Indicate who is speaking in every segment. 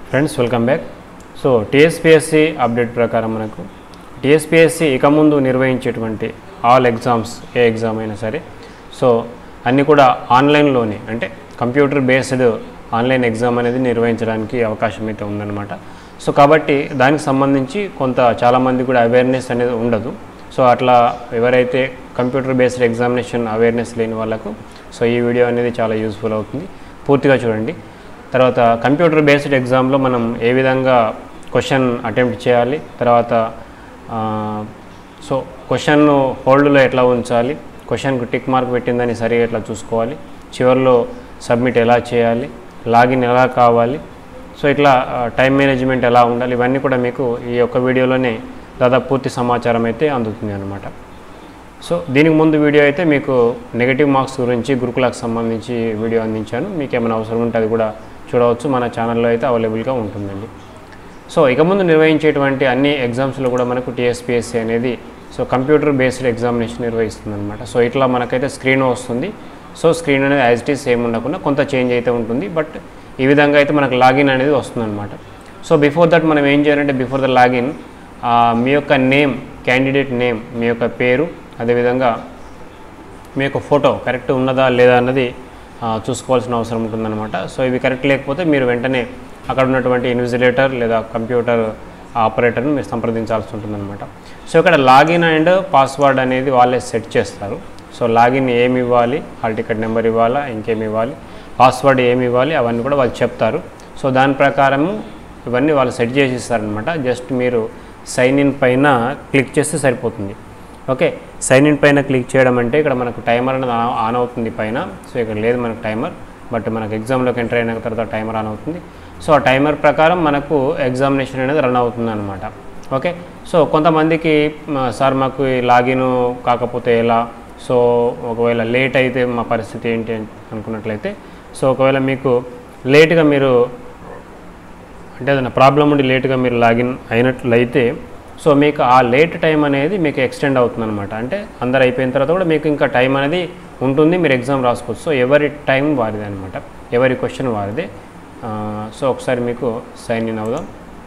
Speaker 1: friends welcome back so TSPSC update ప్రకారం మనకు TSPSC ఇక ముందు నిర్వహించేటువంటి ఆల్ ఎగ్జామ్స్ ఏ ఎగ్జామ్ అయినా సరే సో అన్నీ కూడా ఆన్లైన్లోనే అంటే కంప్యూటర్ బేస్డ్ ఆన్లైన్ ఎగ్జామ్ అనేది నిర్వహించడానికి అవకాశం అయితే ఉందన్నమాట సో కాబట్టి దానికి సంబంధించి కొంత చాలామంది కూడా అవేర్నెస్ అనేది ఉండదు సో అట్లా ఎవరైతే కంప్యూటర్ బేస్డ్ ఎగ్జామినేషన్ అవేర్నెస్ లేని వాళ్ళకు సో ఈ వీడియో అనేది చాలా యూస్ఫుల్ అవుతుంది పూర్తిగా చూడండి తర్వాత కంప్యూటర్ బేస్డ్ ఎగ్జామ్లో మనం ఏ విధంగా క్వశ్చన్ అటెంప్ట్ చేయాలి తర్వాత ఆ, సో క్వశ్చన్ను హోల్డ్లో ఎట్లా ఉంచాలి క్వశ్చన్కు టిక్ మార్క్ పెట్టిందని సరిగా ఎట్లా చూసుకోవాలి చివరిలో సబ్మిట్ ఎలా చేయాలి లాగిన్ ఎలా కావాలి సో ఇట్లా టైం మేనేజ్మెంట్ ఎలా ఉండాలి ఇవన్నీ కూడా మీకు ఈ యొక్క వీడియోలోనే దాదాపు పూర్తి సమాచారం అయితే అందుతుంది అనమాట సో దీనికి ముందు వీడియో అయితే మీకు నెగటివ్ మార్క్స్ గురించి గురుకులకు సంబంధించి వీడియో అందించాను మీకు ఏమైనా అవసరం ఉంటే అది కూడా చూడవచ్చు మన ఛానల్లో అయితే అవైలబుల్గా ఉంటుందండి సో ఇక ముందు నిర్వహించేటువంటి అన్ని ఎగ్జామ్స్లో కూడా మనకు టీఎస్పిఎస్సి అనేది సో కంప్యూటర్ బేస్డ్ ఎగ్జామినేషన్ నిర్వహిస్తుంది అనమాట సో ఇట్లా మనకైతే స్క్రీన్ వస్తుంది సో స్క్రీన్ అనేది యాజ్ ఇట్ ఈస్ సేమ్ ఉండకుండా కొంత చేంజ్ అయితే ఉంటుంది బట్ ఈ విధంగా అయితే మనకు లాగిన్ అనేది వస్తుంది అనమాట సో బిఫోర్ దట్ మనం ఏం చేయాలంటే బిఫోర్ ద లాగిన్ మీ యొక్క నేమ్ క్యాండిడేట్ నేమ్ మీ యొక్క పేరు అదేవిధంగా మీ యొక్క ఫోటో కరెక్ట్ ఉన్నదా లేదా అన్నది ఆ, చూసుకోవాల్సిన అవసరం ఉంటుందన్నమాట సో ఇవి కరెక్ట్ లేకపోతే మీరు వెంటనే అక్కడ ఉన్నటువంటి ఇన్విజిలేటర్ లేదా కంప్యూటర్ ఆపరేటర్ని మీరు సంప్రదించాల్సి ఉంటుందన్నమాట సో ఇక్కడ లాగిన్ అండ్ పాస్వర్డ్ అనేది వాళ్ళే సెట్ చేస్తారు సో లాగిన్ ఏమి ఇవ్వాలి హాల్ టికెట్ నెంబర్ ఇవ్వాలా ఇంకేమి ఇవ్వాలి పాస్వర్డ్ ఏమి ఇవ్వాలి అవన్నీ కూడా వాళ్ళు చెప్తారు సో దాని ప్రకారము ఇవన్నీ వాళ్ళు సెట్ చేసి ఇస్తారనమాట జస్ట్ మీరు సైన్ ఇన్ పైన క్లిక్ చేస్తే సరిపోతుంది ఓకే సైన్ ఇన్ పైన క్లిక్ చేయడం అంటే ఇక్కడ మనకు టైమర్ అనేది ఆన్- ఆన్ అవుతుంది పైన సో ఇక్కడ లేదు మనకు టైమర్ బట్ మనకు ఎగ్జామ్లోకి ఎంటర్ అయిన తర్వాత టైమర్ ఆన్ అవుతుంది సో ఆ టైమర్ ప్రకారం మనకు ఎగ్జామినేషన్ అనేది రన్ అవుతుంది అనమాట ఓకే సో కొంతమందికి మ, సార్ మాకు ఈ లాగిన్ కాకపోతే ఎలా సో ఒకవేళ లేట్ అయితే మా పరిస్థితి ఏంటి అని అనుకున్నట్లయితే సో ఒకవేళ మీకు లేట్గా మీరు అంటే ఏదైనా ప్రాబ్లం ఉండి లేట్గా మీరు లాగిన్ అయినట్లయితే సో మీకు ఆ లేట్ టైం అనేది మీకు ఎక్స్టెండ్ అవుతుంది అనమాట అంటే అందరు అయిపోయిన తర్వాత కూడా మీకు ఇంకా టైం అనేది ఉంటుంది మీరు ఎగ్జామ్ రాసుకోవచ్చు సో ఎవరి టైం వారిదే అనమాట ఎవరి క్వశ్చన్ వారిదే ఆ, సో ఒకసారి మీకు సైన్ ఇన్ అవుదాం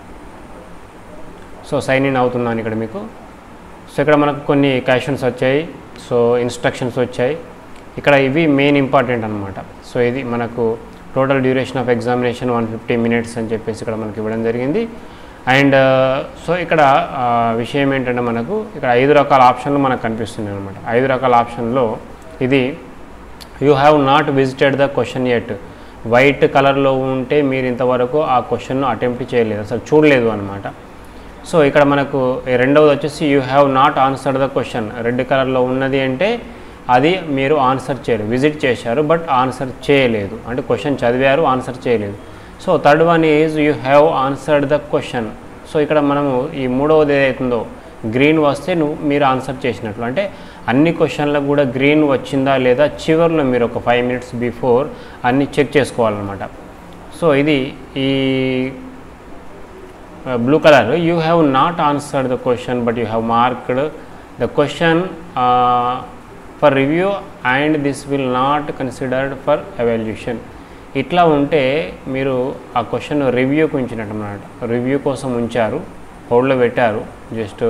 Speaker 1: సో సైన్ ఇన్ అవుతున్నాను ఇక్కడ మీకు సో ఇక్కడ మనకు కొన్ని క్వశ్చన్స్ వచ్చాయి సో ఇన్స్ట్రక్షన్స్ వచ్చాయి ఇక్కడ ఇవి మెయిన్ ఇంపార్టెంట్ అనమాట సో ఇది మనకు total duration of examination one fifty minutes అని చెప్పేసి ఇక్కడ మనకి ఇవ్వడం జరిగింది అండ్ సో ఇక్కడ ఆ, విషయం ఏంటంటే మనకు ఇక్కడ ఐదు రకాల ఆప్షన్లు మనకు కనిపిస్తున్నాయి అనమాట ఐదు రకాల ఆప్షన్లో ఇది you have not visited the question at white కలర్లో ఉంటే మీరు ఇంతవరకు ఆ క్వశ్చన్ను అటెంప్ట్ చేయలేదు అసలు చూడలేదు అనమాట సో ఇక్కడ మనకు ఈ రెండవది వచ్చేసి you have not answered the question red కలర్లో ఉన్నది అంటే అది మీరు ఆన్సర్ చేయలేదు విజిట్ చేశారు బట్ ఆన్సర్ చేయలేదు అంటే క్వశ్చన్ చదివారు ఆన్సర్ చేయలేదు so third one is you have answered the question so ఇక్కడ మనము ఈ మూడవది ఏదైతుందో గ్రీన్ వస్తే నువ్వు మీరు ఆన్సర్ చేసినట్లు అంటే అన్ని క్వశ్చన్లకు కూడా గ్రీన్ వచ్చిందా లేదా చివరిలో మీరు ఒక ఫైవ్ మినిట్స్ బిఫోర్ అన్ని చెక్ చేసుకోవాలన్నమాట సో ఇది ఈ blue colour you have not answered the question but you have marked the question for review and this will not considered for evaluation ఇట్లా ఉంటే మీరు ఆ క్వశ్చన్ రివ్యూకి ఉంచినట్టు అన్నమాట రివ్యూ కోసం ఉంచారు హోల్డ్లో పెట్టారు జస్ట్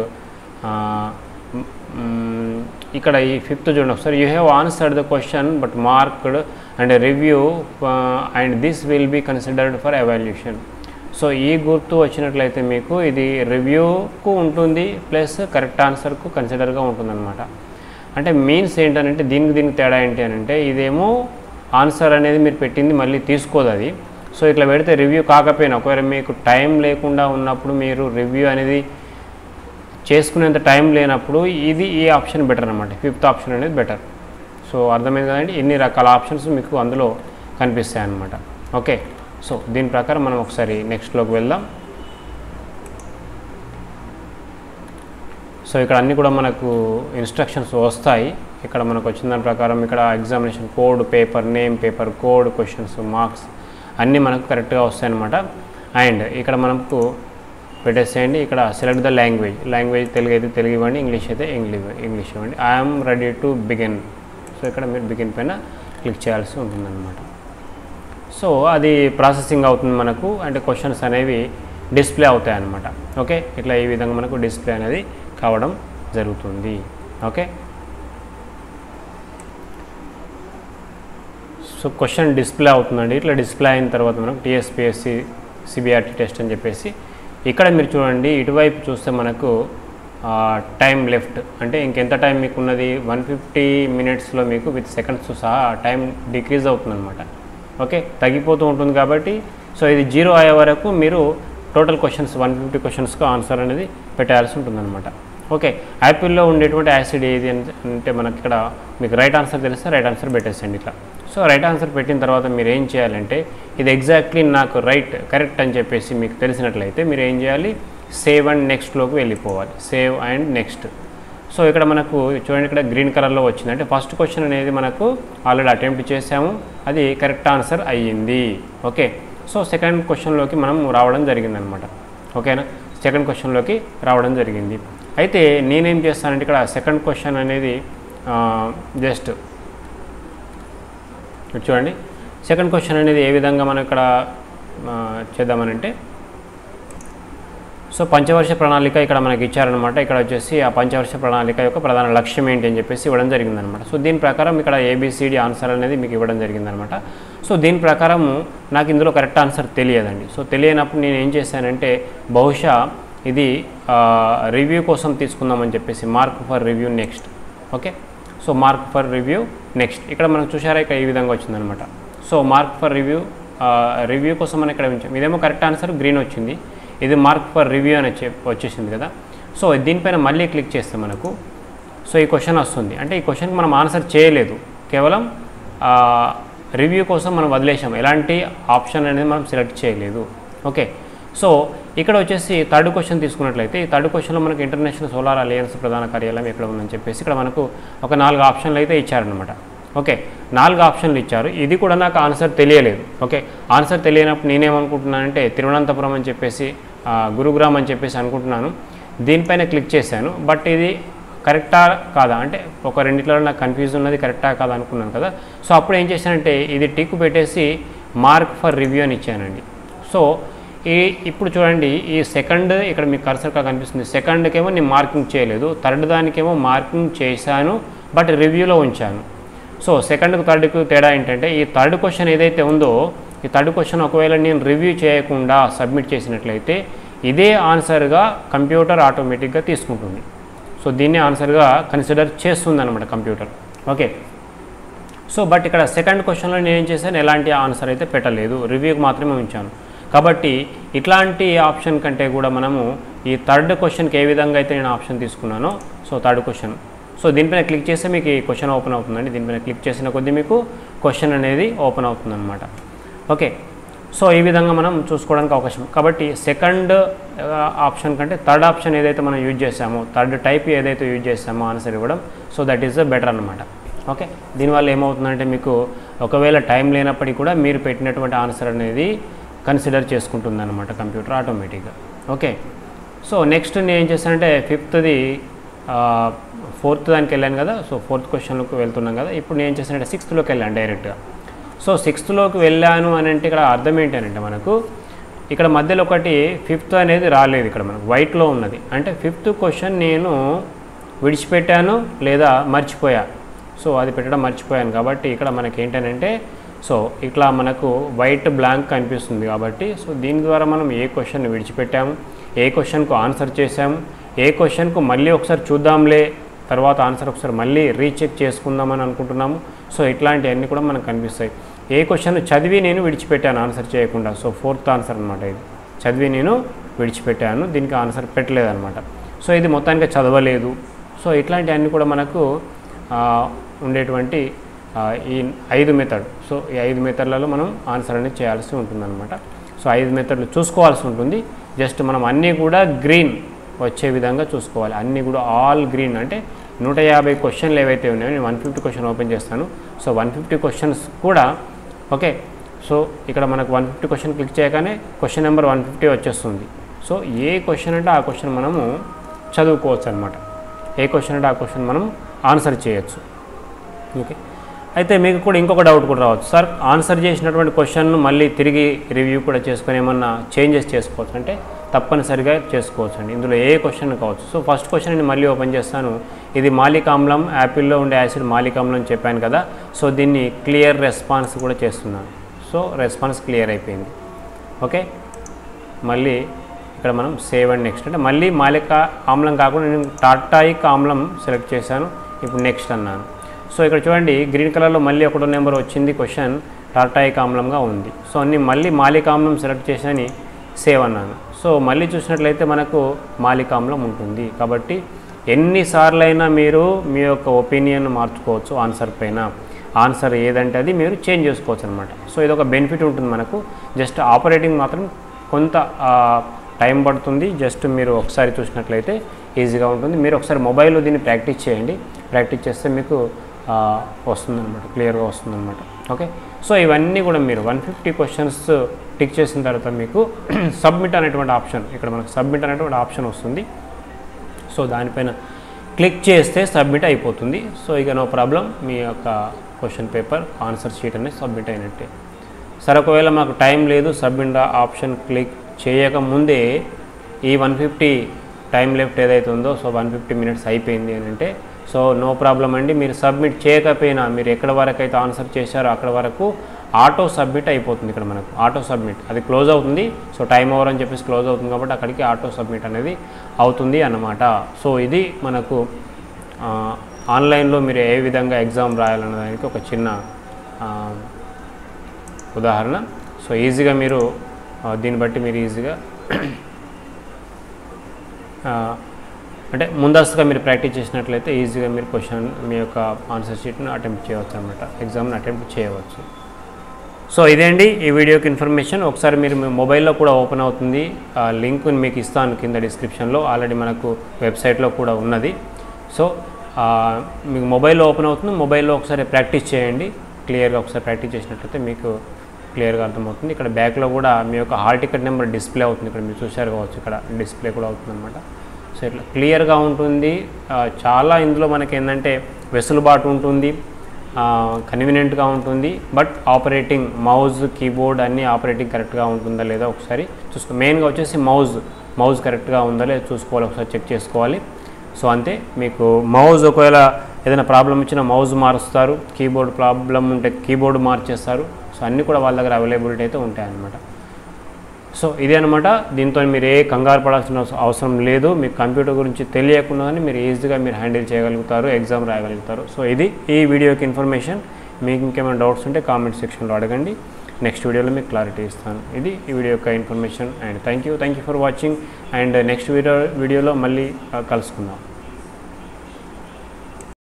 Speaker 1: ఇక్కడ ఈ ఫిఫ్త్ చూడండి ఒకసారి you have answered the question but marked and review and this will be considered for evaluation so ఈ గుర్తు వచ్చినట్లయితే మీకు ఇది రివ్యూకు ఉంటుంది ప్లస్ కరెక్ట్ ఆన్సర్కు కన్సిడర్గా ఉంటుందన్నమాట అంటే మీన్స్ ఏంటంటే దీనికి దీనికి తేడా ఏంటి అని అంటే ఇదేమో ఆన్సర్ అనేది మీరు పెట్టింది మళ్ళీ తీసుకోదు అది సో ఇట్లా పెడితే రివ్యూ కాకపోయినా ఒకవేళ మీకు టైం లేకుండా ఉన్నప్పుడు మీరు రివ్యూ అనేది చేసుకునేంత టైం లేనప్పుడు ఇది ఈ ఆప్షన్ బెటర్ అనమాట ఫిఫ్త్ ఆప్షన్ అనేది బెటర్ సో అర్థమైంది కదండి ఎన్ని రకాల ఆప్షన్స్ మీకు అందులో కనిపిస్తాయి అన్నమాట ఓకే సో దీని ప్రకారం మనం ఒకసారి నెక్స్ట్లోకి వెళ్దాం సో ఇక్కడ అన్నీ కూడా మనకు ఇన్స్ట్రక్షన్స్ వస్తాయి ఇక్కడ మనకు వచ్చిన దాని ప్రకారం ఇక్కడ examination code paper name paper code questions marks అన్నీ మనకు కరెక్ట్గా వస్తాయన్నమాట అండ్ ఇక్కడ మనకు పెట్టేసేయండి ఇక్కడ select the language language Telugu అయితే తెలుగు ఇవ్వండి ఇంగ్లీష్ అయితే ఇంగ్లీష్ ఇంగ్లీష్ ఇవ్వండి I'm ready to begin so ఇక్కడ మీరు బిగిన్ పైన క్లిక్ చేయాల్సి ఉంటుందన్నమాట సో అది ప్రాసెసింగ్ అవుతుంది మనకు అంటే క్వశ్చన్స్ అనేవి డిస్ప్లే అవుతాయి అన్నమాట ఓకే ఇట్లా ఈ విధంగా మనకు డిస్ప్లే అనేది కావడం జరుగుతుంది ఓకే సో క్వశ్చన్ డిస్ప్లే అవుతుందండి ఇట్లా డిస్ప్లే అయిన తర్వాత మనకు టీఎస్పిఎస్సి సిబిఆర్టీ టెస్ట్ అని చెప్పేసి ఇక్కడ మీరు చూడండి ఇటువైపు చూస్తే మనకు టైం లెఫ్ట్ అంటే ఇంకెంత టైం మీకు ఉన్నది వన్ ఫిఫ్టీ మినిట్స్లో మీకు విత్ సెకండ్స్ సహా టైం డిక్రీజ్ అవుతుందన్నమాట ఓకే తగ్గిపోతూ ఉంటుంది కాబట్టి సో ఇది జీరో అయ్యే వరకు మీరు టోటల్ క్వశ్చన్స్ వన్ ఫిఫ్టీ క్వశ్చన్స్కి ఆన్సర్ అనేది పెట్టాల్సి ఉంటుందన్నమాట ఓకే యాపిల్లో ఉండేటువంటి యాసిడ్ ఏది అని- అంటే మనకి ఇక్కడ మీకు రైట్ ఆన్సర్ తెలిస్తే రైట్ ఆన్సర్ పెట్టేసండి ఇట్లా సో రైట్ ఆన్సర్ పెట్టిన తర్వాత మీరు ఏం చేయాలంటే ఇది ఎగ్జాక్ట్లీ నాకు రైట్ కరెక్ట్ అని చెప్పేసి మీకు తెలిసినట్లయితే మీరు ఏం చేయాలి సేవ్ అండ్ నెక్స్ట్లోకి వెళ్ళిపోవాలి సేవ్ అండ్ నెక్స్ట్ సో ఇక్కడ మనకు చూడండి ఇక్కడ గ్రీన్ కలర్లో వచ్చింది అంటే ఫస్ట్ క్వశ్చన్ అనేది మనకు ఆల్రెడీ అటెంప్ట్ చేసాము అది కరెక్ట్ ఆన్సర్ అయ్యింది ఓకే సో సెకండ్ క్వశ్చన్లోకి మనం రావడం జరిగిందనమాట ఓకేనా సెకండ్ క్వశ్చన్లోకి రావడం జరిగింది అయితే నేనేం చేస్తానంటే ఇక్కడ సెకండ్ క్వశ్చన్ అనేది జస్ట్ ఇక్కడ చూడండి సెకండ్ క్వశ్చన్ అనేది ఏ విధంగా మనం ఇక్కడ ఆ, చేద్దామనంటే సో పంచవర్ష ప్రణాళిక ఇక్కడ మనకి ఇచ్చారనమాట ఇక్కడ వచ్చేసి ఆ పంచవర్ష ప్రణాళిక యొక్క ప్రధాన లక్ష్యం ఏంటి అని చెప్పేసి ఇవ్వడం జరిగిందనమాట సో దీని ప్రకారం ఇక్కడ ఏబిసిడి ఆన్సర్ అనేది మీకు ఇవ్వడం జరిగిందనమాట సో దీని ప్రకారం నాకు ఇందులో కరెక్ట్ ఆన్సర్ తెలియదండి సో తెలియనప్పుడు నేను ఏం చేశానంటే బహుశా ఇది రివ్యూ కోసం తీసుకుందామని చెప్పేసి mark for review next okay so mark for review next ఇక్కడ మనం చూసారా ఇక్కడ ఈ విధంగా వచ్చిందనమాట so mark for review review కోసం మనం ఇక్కడ ఉంచాం ఇదేమో కరెక్ట్ ఆన్సర్ గ్రీన్ వచ్చింది ఇది మార్క్ ఫర్ రివ్యూ అని వచ్చే వచ్చేసింది కదా సో దీనిపైన మళ్ళీ క్లిక్ చేస్తే మనకు సో ఈ క్వశ్చన్ వస్తుంది అంటే ఈ క్వశ్చన్కి మనం ఆన్సర్ చేయలేదు కేవలం రివ్యూ కోసం మనం వదిలేసాం ఎలాంటి ఆప్షన్ అనేది మనం సెలెక్ట్ చేయలేదు ఓకే సో ఇక్కడ వచ్చేసి థర్డ్ క్వశ్చన్ తీసుకున్నట్లయితే ఈ థర్డ్ క్వశ్చన్లో మనకి ఇంటర్నేషనల్ సోలార్ అలయన్స్ ప్రధాన కార్యాలయం ఎక్కడ ఉందని చెప్పేసి ఇక్కడ మనకు ఒక నాలుగు ఆప్షన్లు అయితే ఇచ్చారనమాట ఓకే నాలుగు ఆప్షన్లు ఇచ్చారు ఇది కూడా నాకు ఆన్సర్ తెలియలేదు ఓకే ఆన్సర్ తెలియనప్పుడు నేనేమనుకుంటున్నానంటే తిరువనంతపురం అని చెప్పేసి ఆ, గురుగ్రామ్ అని చెప్పేసి అనుకుంటున్నాను దీనిపైన క్లిక్ చేశాను బట్ ఇది కరెక్టా కాదా అంటే ఒక రెండిట్లో నాకు కన్ఫ్యూజ్ ఉన్నది కరెక్టా కాదా అనుకున్నాను కదా సో అప్పుడు ఏం చేశానంటే ఇది టిక్ పెట్టేసి మార్క్ ఫర్ రివ్యూ అని ఇచ్చానండి సో ఈ ఇప్పుడు చూడండి ఈ సెకండ్ ఇక్కడ మీకు కర్సర్గా కనిపిస్తుంది సెకండ్కేమో నేను మార్కింగ్ చేయలేదు థర్డ్ దానికేమో మార్కింగ్ చేశాను బట్ రివ్యూలో ఉంచాను సో సెకండ్కు థర్డ్కు తేడా ఏంటంటే ఈ థర్డ్ క్వశ్చన్ ఏదైతే ఉందో ఈ థర్డ్ క్వశ్చన్ ఒకవేళ నేను రివ్యూ చేయకుండా సబ్మిట్ చేసినట్లయితే ఇదే ఆన్సర్గా కంప్యూటర్ ఆటోమేటిక్గా తీసుకుంటుంది సో దీన్ని ఆన్సర్గా కన్సిడర్ చేస్తుంది అనమాట కంప్యూటర్ ఓకే సో బట్ ఇక్కడ సెకండ్ క్వశ్చన్లో నేను ఏం చేశాను ఎలాంటి ఆన్సర్ అయితే పెట్టలేదు రివ్యూకి మాత్రమే ఉంచాను కాబట్టి ఇట్లాంటి ఆప్షన్ కంటే కూడా మనము ఈ థర్డ్ క్వశ్చన్కి ఏ విధంగా అయితే నేను ఆప్షన్ తీసుకున్నానో సో థర్డ్ క్వశ్చన్ సో దీనిపైన క్లిక్ చేస్తే మీకు ఈ క్వశ్చన్ ఓపెన్ అవుతుందండి దీనిపైన క్లిక్ చేసిన కొద్దీ మీకు క్వశ్చన్ అనేది ఓపెన్ అవుతుందన్నమాట ఓకే సో ఈ విధంగా మనం చూసుకోవడానికి అవకాశం కాబట్టి సెకండ్ ఆప్షన్ కంటే థర్డ్ ఆప్షన్ ఏదైతే మనం యూజ్ చేసామో థర్డ్ టైప్ ఏదైతే యూజ్ చేసామో ఆన్సర్ ఇవ్వడం so that is the better అనమాట ఓకే దీనివల్ల ఏమవుతుందంటే మీకు ఒకవేళ టైం లేనప్పటికీ కూడా మీరు పెట్టినటువంటి ఆన్సర్ అనేది కన్సిడర్ చేసుకుంటుంది అనమాట కంప్యూటర్ ఆటోమేటిక్గా ఓకే సో నెక్స్ట్ నేను ఏం చేశానంటే ఫిఫ్త్ది ఫోర్త్ దానికి వెళ్ళాను కదా సో ఫోర్త్ క్వశ్చన్లోకి వెళ్తున్నాం కదా ఇప్పుడు నేను ఏం చేశానంటే సిక్స్త్లోకి వెళ్ళాను డైరెక్ట్గా సో సిక్స్త్లోకి వెళ్ళాను అని అంటే ఇక్కడ అర్థం ఏంటంటే మనకు ఇక్కడ మధ్యలో ఒకటి ఫిఫ్త్ అనేది రాలేదు ఇక్కడ మనకు వైట్లో ఉన్నది అంటే ఫిఫ్త్ క్వశ్చన్ నేను విడిచిపెట్టాను లేదా మర్చిపోయా సో అది పెట్టడం మర్చిపోయాను కాబట్టి ఇక్కడ మనకి ఏంటంటే సో ఇట్లా మనకు వైట్ బ్లాంక్ కనిపిస్తుంది కాబట్టి సో దీని ద్వారా మనం ఏ క్వశ్చన్ విడిచిపెట్టాము ఏ క్వశ్చన్కు ఆన్సర్ చేసాము ఏ క్వశ్చన్కు మళ్ళీ ఒకసారి చూద్దాంలే తర్వాత ఆన్సర్ ఒకసారి మళ్ళీ రీచెక్ చేసుకుందామని అనుకుంటున్నాము సో ఇట్లాంటివన్నీ కూడా మనకు కనిపిస్తాయి ఏ క్వశ్చన్ చదివి నేను విడిచిపెట్టాను ఆన్సర్ చేయకుండా సో ఫోర్త్ ఆన్సర్ అనమాట ఇది చదివి నేను విడిచిపెట్టాను దీనికి ఆన్సర్ పెట్టలేదన్నమాట సో ఇది మొత్తానికి చదవలేదు సో ఇట్లాంటివన్నీ కూడా మనకు ఆ, ఉండేటువంటి ఆ, ఈ ఐదు మెథడ్ సో ఈ ఐదు మెథడ్లలో మనం ఆన్సర్ అనేది చేయాల్సి ఉంటుందన్నమాట సో ఐదు మెథడ్లు చూసుకోవాల్సి ఉంటుంది జస్ట్ మనం అన్నీ కూడా గ్రీన్ వచ్చే విధంగా చూసుకోవాలి అన్నీ కూడా ఆల్ గ్రీన్ అంటే నూట యాభై క్వశ్చన్లు ఏవైతే ఉన్నాయో నేను వన్ ఫిఫ్టీ క్వశ్చన్ ఓపెన్ చేస్తాను సో వన్ ఫిఫ్టీ క్వశ్చన్స్ కూడా ఓకే సో ఇక్కడ మనకు వన్ ఫిఫ్టీ క్వశ్చన్ క్లిక్ చేయగానే క్వశ్చన్ నెంబర్ వన్ ఫిఫ్టీ వచ్చేస్తుంది సో ఏ క్వశ్చన్ అంటే ఆ క్వశ్చన్ మనము చదువుకోవచ్చు అనమాట ఏ క్వశ్చన్ అంటే ఆ క్వశ్చన్ మనం ఆన్సర్ చేయొచ్చు ఓకే అయితే మీకు కూడా ఇంకొక డౌట్ కూడా రావచ్చు సార్ ఆన్సర్ చేసినటువంటి క్వశ్చన్ను మళ్ళీ తిరిగి రివ్యూ కూడా చేసుకొని ఏమన్నా చేంజెస్ చేసుకోవచ్చు అంటే తప్పనిసరిగా చేసుకోవచ్చు అండి ఇందులో ఏ క్వశ్చన్ కావచ్చు సో ఫస్ట్ క్వశ్చన్ నేను మళ్ళీ ఓపెన్ చేస్తాను ఇది మాలిక్ ఆమ్లం యాపిల్లో ఉండే యాసిడ్ మాలిక్ ఆమ్లం అని చెప్పాను కదా సో దీన్ని క్లియర్ రెస్పాన్స్ కూడా చేస్తున్నాను సో రెస్పాన్స్ క్లియర్ అయిపోయింది ఓకే మళ్ళీ ఇక్కడ మనం సేవ్ అండ్ నెక్స్ట్ అంటే మళ్ళీ మాలిక ఆమ్లం కాకుండా నేను టాటాయిక్ ఆమ్లం సెలెక్ట్ చేశాను ఇప్పుడు నెక్స్ట్ అన్నాను సో ఇక్కడ చూడండి గ్రీన్ కలర్లో మళ్ళీ ఒకటో నెంబర్ వచ్చింది క్వశ్చన్ టాటాయిక్ ఆమ్లంగా ఉంది సో అన్ని మళ్ళీ మాలిక ఆమ్లం సెలెక్ట్ చేశాని సేవ్ అన్నాను సో మళ్ళీ చూసినట్లయితే మనకు మాలిక ఆమ్లం ఉంటుంది కాబట్టి ఎన్నిసార్లు అయినా మీరు మీ యొక్క ఒపీనియన్ మార్చుకోవచ్చు ఆన్సర్ పైన ఆన్సర్ ఏదంటే అది మీరు చేంజ్ చేసుకోవచ్చు అనమాట సో ఇది ఒక బెనిఫిట్ ఉంటుంది మనకు జస్ట్ ఆపరేటింగ్ మాత్రం కొంత టైం పడుతుంది జస్ట్ మీరు ఒకసారి చూసినట్లయితే ఈజీగా ఉంటుంది మీరు ఒకసారి మొబైల్లో దీన్ని ప్రాక్టీస్ చేయండి ప్రాక్టీస్ చేస్తే మీకు వస్తుందన్నమాట క్లియర్గా వస్తుందన్నమాట ఓకే సో ఇవన్నీ కూడా మీరు వన్ ఫిఫ్టీ క్వశ్చన్స్ టిక్ చేసిన తర్వాత మీకు సబ్మిట్ అనేటువంటి ఆప్షన్ ఇక్కడ మనకు సబ్మిట్ అనేటువంటి ఆప్షన్ వస్తుంది సో దానిపైన క్లిక్ చేస్తే సబ్మిట్ అయిపోతుంది సో ఇక నో ప్రాబ్లం మీ యొక్క క్వశ్చన్ పేపర్ ఆన్సర్ షీట్ అనేది సబ్మిట్ అయినట్టే సరే ఒకవేళ మాకు టైం లేదు సబ్మిట్ ఆప్షన్ క్లిక్ చేయకముందే ఈ వన్ ఫిఫ్టీ టైం లెఫ్ట్ ఏదైతే ఉందో సో వన్ ఫిఫ్టీ మినిట్స్ అయిపోయింది అని అంటే సో నో ప్రాబ్లం అండి మీరు సబ్మిట్ చేయకపోయినా మీరు ఎక్కడ వరకు అయితే ఆన్సర్ చేశారో అక్కడ వరకు ఆటో సబ్మిట్ అయిపోతుంది ఇక్కడ మనకు ఆటో సబ్మిట్ అది క్లోజ్ అవుతుంది సో టైం ఓవర్ అని చెప్పేసి క్లోజ్ అవుతుంది కాబట్టి అక్కడికి ఆటో సబ్మిట్ అనేది అవుతుంది అన్నమాట సో ఇది మనకు ఆ, ఆన్లైన్లో మీరు ఏ విధంగా ఎగ్జామ్ రాయాలన్న దానికి ఒక చిన్న ఆ, ఉదాహరణ సో ఈజీగా మీరు ఆ, దీన్ని బట్టి మీరు ఈజీగా ఆ, అంటే ముందస్తుగా మీరు ప్రాక్టీస్ చేసినట్లయితే ఈజీగా మీరు క్వశ్చన్ మీ యొక్క ఆన్సర్ షీట్ను అటెంప్ట్ చేయవచ్చు అనమాట ఎగ్జామ్ని అటెంప్ట్ చేయవచ్చు సో ఇదేండి ఈ వీడియోకి ఇన్ఫర్మేషన్ ఒకసారి మీరు మీ మొబైల్లో కూడా ఓపెన్ అవుతుంది ఆ లింక్ మీకు ఇస్తాను కింద డిస్క్రిప్షన్లో ఆల్రెడీ మనకు వెబ్సైట్లో కూడా ఉన్నది సో ఆ, మీకు మొబైల్లో ఓపెన్ అవుతుంది మొబైల్లో ఒకసారి ప్రాక్టీస్ చేయండి క్లియర్గా ఒకసారి ప్రాక్టీస్ చేసినట్లయితే మీకు క్లియర్గా అర్థమవుతుంది ఇక్కడ బ్యాక్లో కూడా మీ యొక్క హాల్ టికెట్ నెంబర్ డిస్ప్లే అవుతుంది ఇక్కడ మీరు చూశారు కావచ్చు ఇక్కడ డిస్ప్లే కూడా అవుతుంది అనమాట సో ఇట్లా క్లియర్గా ఉంటుంది ఆ, చాలా ఇందులో మనకి ఏంటంటే వెసులుబాటు ఉంటుంది కన్వీనియంట్గా ఉంటుంది బట్ ఆపరేటింగ్ మౌజ్ కీబోర్డ్ అన్నీ ఆపరేటింగ్ కరెక్ట్గా ఉంటుందా లేదా ఒకసారి చూసుకో మెయిన్గా వచ్చేసి మౌజ్ మౌజ్ కరెక్ట్గా ఉందా లేదా చూసుకోవాలి ఒకసారి చెక్ చేసుకోవాలి సో అంతే మీకు మౌజ్ ఒకవేళ ఏదైనా ప్రాబ్లం వచ్చినా మౌజ్ మారుస్తారు కీబోర్డ్ ప్రాబ్లం ఉంటే కీబోర్డ్ మార్చేస్తారు సో అన్నీ కూడా వాళ్ళ దగ్గర అవైలబిలిటీ అయితే ఉంటాయన్నమాట సో ఇదే అనమాట దీంతో మీరు ఏ కంగారు పడాల్సిన అవస- అవసరం లేదు మీకు కంప్యూటర్ గురించి తెలియకుండా కానీ మీరు ఈజీగా మీరు హ్యాండిల్ చేయగలుగుతారు ఎగ్జామ్ రాయగలుగుతారు సో ఇది ఈ వీడియోకి ఇన్ఫర్మేషన్ మీకు ఇంకేమైనా డౌట్స్ ఉంటే కామెంట్ సెక్షన్లో అడగండి నెక్స్ట్ వీడియోలో మీకు క్లారిటీ ఇస్తాను ఇది ఈ వీడియో యొక్క information and thank you thank you for watching and next video వీడియోలో మళ్ళీ ఆ, కలుసుకుందాం